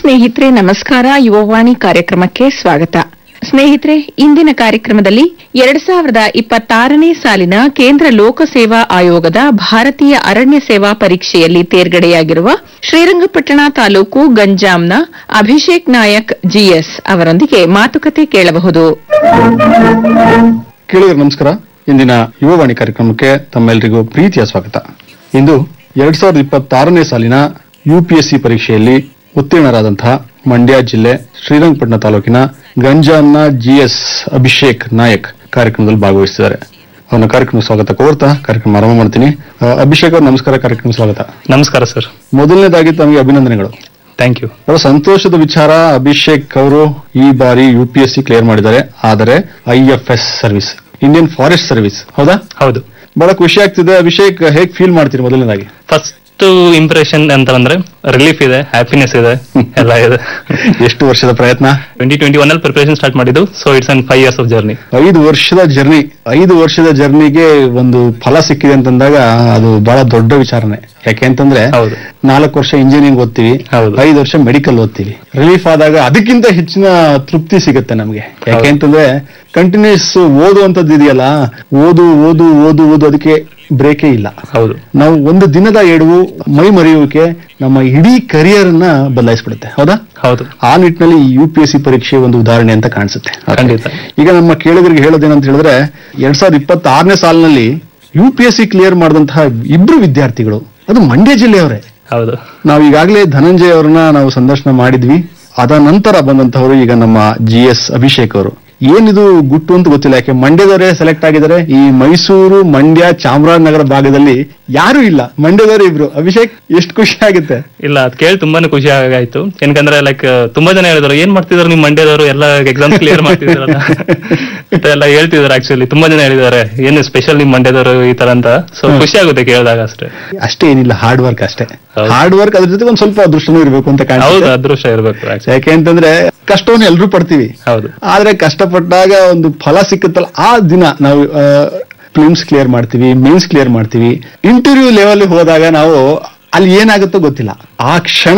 ಸ್ನೇಹಿತರೆ ನಮಸ್ಕಾರ ಯುವವಾಣಿ ಕಾರ್ಯಕ್ರಮಕ್ಕೆ ಸ್ವಾಗತ ಸ್ನೇಹಿತರೆ ಇಂದಿನ ಕಾರ್ಯಕ್ರಮದಲ್ಲಿ ಎರಡ್ ಸಾವಿರದ ಇಪ್ಪತ್ತಾರನೇ ಸಾಲಿನ ಕೇಂದ್ರ ಲೋಕಸೇವಾ ಆಯೋಗದ ಭಾರತೀಯ ಅರಣ್ಯ ಸೇವಾ ಪರೀಕ್ಷೆಯಲ್ಲಿ ತೇರ್ಗಡೆಯಾಗಿರುವ ಶ್ರೀರಂಗಪಟ್ಟಣ ತಾಲೂಕು ಗಂಜಾಂನ ಅಭಿಷೇಕ್ ನಾಯಕ್ ಜಿಎಸ್ ಅವರೊಂದಿಗೆ ಮಾತುಕತೆ ಕೇಳಬಹುದು ಕೇಳಿದ್ರೆ ನಮಸ್ಕಾರ ಇಂದಿನ ಯುವವಾಣಿ ಕಾರ್ಯಕ್ರಮಕ್ಕೆ ತಮ್ಮೆಲ್ಲರಿಗೂ ಪ್ರೀತಿಯ ಸ್ವಾಗತ ಇಂದು ಎರಡ್ ಸಾವಿರದ ಇಪ್ಪತ್ತಾರನೇ ಸಾಲಿನ ಯುಪಿಎಸ್ಸಿ ಪರೀಕ್ಷೆಯಲ್ಲಿ ಉತ್ತೀರ್ಣರಾದಂತಹ ಮಂಡ್ಯ ಜಿಲ್ಲೆ ಶ್ರೀರಂಗಪಟ್ಟಣ ತಾಲೂಕಿನ ಗಂಜಾಂನ ಜಿಎಸ್ ಅಭಿಷೇಕ್ ನಾಯಕ್ ಕಾರ್ಯಕ್ರಮದಲ್ಲಿ ಭಾಗವಹಿಸಿದ್ದಾರೆ ಅವನ ಕಾರ್ಯಕ್ರಮ ಸ್ವಾಗತ ಕೋರ್ತಾ ಕಾರ್ಯಕ್ರಮ ಆರಂಭ ಮಾಡ್ತೀನಿ ಆ, ಅಭಿಷೇಕ್ ಅವ್ರ ನಮಸ್ಕಾರ ಕಾರ್ಯಕ್ರಮ ಸ್ವಾಗತ ನಮಸ್ಕಾರ ಸರ್ ಮೊದಲನೇದಾಗಿ ತಮಗೆ ಅಭಿನಂದನೆಗಳು ಥ್ಯಾಂಕ್ ಯು ಬಹಳ ಸಂತೋಷದ ವಿಚಾರ ಅಭಿಷೇಕ್ ಅವರು ಈ ಬಾರಿ U P S C clear ಮಾಡಿದ್ದಾರೆ ಆದರೆ I F S service Indian forest service ಹೌದಾ ಹೌದು ಬಹಳ ಖುಷಿ ಆಗ್ತಿದೆ ಅಭಿಷೇಕ್ ಹೇಗ್ ಫೀಲ್ ಮಾಡ್ತೀರಿ ಮೊದಲನೇದಾಗಿ ಫಸ್ಟ್ ಇಂಪ್ರೆಷನ್ ಅಂತ ಅಂದ್ರೆ ರಿಲೀಫ್ ಇದೆ ಹ್ಯಾಪಿನೆಸ್ ಇದೆ ಎಲ್ಲ ಇದೆ ಎಷ್ಟು ವರ್ಷದ ಪ್ರಯತ್ನ ಟ್ವೆಂಟಿ ಟ್ವೆಂಟಿ ಒನ್ ಅಲ್ಲಿ ಪ್ರಿಪರೇಷನ್ ಸ್ಟಾರ್ಟ್ ಮಾಡಿದ್ದು so it's an five years of journey ಐದು ವರ್ಷದ ಜರ್ನಿ ಐದು ವರ್ಷದ ಜರ್ನಿಗೆ ಒಂದು ಫಲ ಸಿಕ್ಕಿದೆ ಅಂತಂದಾಗ ಅದು ಬಹಳ ದೊಡ್ಡ ವಿಚಾರನೆ ಯಾಕೆ ಅಂತಂದ್ರೆ ಹೌದು. ನಾಲ್ಕು ವರ್ಷ ಇಂಜಿನಿಯರಿಂಗ್ ಓದ್ತೀವಿ ಹೌದು. ಐದು ವರ್ಷ ಮೆಡಿಕಲ್ ಓದ್ತೀವಿ ರಿಲೀಫ್ ಆದಾಗ ಅದಕ್ಕಿಂತ ಹೆಚ್ಚಿನ ತೃಪ್ತಿ ಸಿಗುತ್ತೆ ನಮಗೆ ಯಾಕೆ ಹೌದು. ಅಂತಂದ್ರೆ ಕಂಟಿನ್ಯೂಸ್ ಓದುವಂತದ್ದು ಇದೆಯಲ್ಲ ಓದು ಓದು ಓದು ಓದು ಅದಕ್ಕೆ ಬ್ರೇಕೇ ಇಲ್ಲ ಹೌದು ನಾವು ಒಂದು ದಿನದ ಎಡವು ಮೈ ಮರೆಯುವಿಕೆ ನಮ್ಮ ಇಡೀ ಕರಿಯರ್ ಅನ್ನ ಬದಲಾಯಿಸ್ಬಿಡುತ್ತೆ ಹೌದಾ ಹೌದು ಆ ನಿಟ್ಟಿನಲ್ಲಿ ಯು ಪಿ ಎಸ್ ಸಿ ಪರೀಕ್ಷೆ ಒಂದು ಉದಾಹರಣೆ ಅಂತ ಕಾಣಿಸುತ್ತೆ ಖಂಡಿತ. ಈಗ ನಮ್ಮ ಕೇಳಿಗರಿಗೆ ಹೇಳೋದೇನಂತ ಹೇಳಿದ್ರೆ ಎರಡ್ ಸಾವಿರದ ಇಪ್ಪತ್ತಾರನೇ ಸಾಲಿನಲ್ಲಿ U P S C clear ಮಾಡಿದಂತಹ ಇಬ್ರು ವಿದ್ಯಾರ್ಥಿಗಳು ಅದು ಮಂಡ್ಯ ಜಿಲ್ಲೆಯವರೇ ಹೌದು ನಾವು ಈಗಾಗಲೇ ಧನಂಜಯ ಅವರನ್ನ ನಾವು ಸಂದರ್ಶನ ಮಾಡಿದ್ವಿ ಅದ ನಂತರ ಬಂದಂತವರು ಈಗ ನಮ್ಮ ಜಿ ಎಸ್ ಅಭಿಷೇಕ್ ಅವರು ಏನಿದು ಗುಟ್ಟು ಅಂತ ಗೊತ್ತಿಲ್ಲ ಯಾಕೆ ಮಂಡ್ಯದವರೇ ಸೆಲೆಕ್ಟ್ ಆಗಿದ್ದಾರೆ ಈ ಮೈಸೂರು ಮಂಡ್ಯ ಚಾಮರಾಜನಗರ ಭಾಗದಲ್ಲಿ ಯಾರು ಇಲ್ಲ ಮಂಡ್ಯದವರೇ ಇಬ್ರು ಅಭಿಷೇಕ್ ಎಷ್ಟು ಖುಷಿ ಆಗುತ್ತೆ ಇಲ್ಲ ಅದ್ ಕೇಳಿ ತುಂಬಾನೇ ಖುಷಿ ಆಗಾಯ್ತು ಏನಕಂದ್ರೆ ಲೈಕ್ ತುಂಬಾ ಜನ ಹೇಳಿದ್ರು ಏನ್ ಮಾಡ್ತಿದಾರೆ ನಿಮ್ ಮಂಡ್ಯದವರು ಎಲ್ಲ ಎಕ್ಸಾಮ್ ಕ್ಲಿಯರ್ ಮಾಡ್ತಿದಾರಲ್ಲ ಅಂತ ಎಲ್ಲ ಹೇಳ್ತಿದಾರೆ ಆಕ್ಚುಲಿ ತುಂಬಾ ಜನ ಹೇಳಿದ್ದಾರೆ ಏನು ಸ್ಪೆಷಲ್ ನಿಮ್ ಮಂಡ್ಯದವರು ಈ ತರ ಅಂತ ಸೊ ಖುಷಿ ಆಗುತ್ತೆ ಕೇಳಿದಾಗ ಅಷ್ಟೇ ಅಷ್ಟೇ ಏನಿಲ್ಲ ಹಾರ್ಡ್ ವರ್ಕ್ ಅಷ್ಟೇ ಹೌದು. ಹಾರ್ಡ್ ವರ್ಕ್ ಅದ್ರ ಜೊತೆ ಒಂದ್ ಸ್ವಲ್ಪ ಅದೃಷ್ಟನೂ ಇರಬೇಕು ಅಂತ ಹೌದು ಕಾಣಿಸುತ್ತೆ ಅದೃಷ್ಟ ಇರ್ಬೇಕು actually. ಯಾಕೆ ಅಂತಂದ್ರೆ ಕಷ್ಟವನ್ನು ಎಲ್ರೂ ಪಡ್ತೀವಿ ಹೌದು ಆದ್ರೆ ಕಷ್ಟಪಟ್ಟಾಗ ಒಂದು ಫಲ ಸಿಕ್ಕುತ್ತಲ್ಲ ಆ ದಿನ ನಾವು ಫಿಲ್ಮ್ಸ್ ಕ್ಲಿಯರ್ ಮಾಡ್ತೀವಿ ಮೇನ್ಸ್ ಕ್ಲಿಯರ್ ಮಾಡ್ತೀವಿ ಇಂಟರ್ವ್ಯೂ ಲೆವೆಲ್ ಹೋದಾಗ ನಾವು ಅಲ್ಲಿ ಏನಾಗುತ್ತೋ ಗೊತ್ತಿಲ್ಲ ಆ ಕ್ಷಣ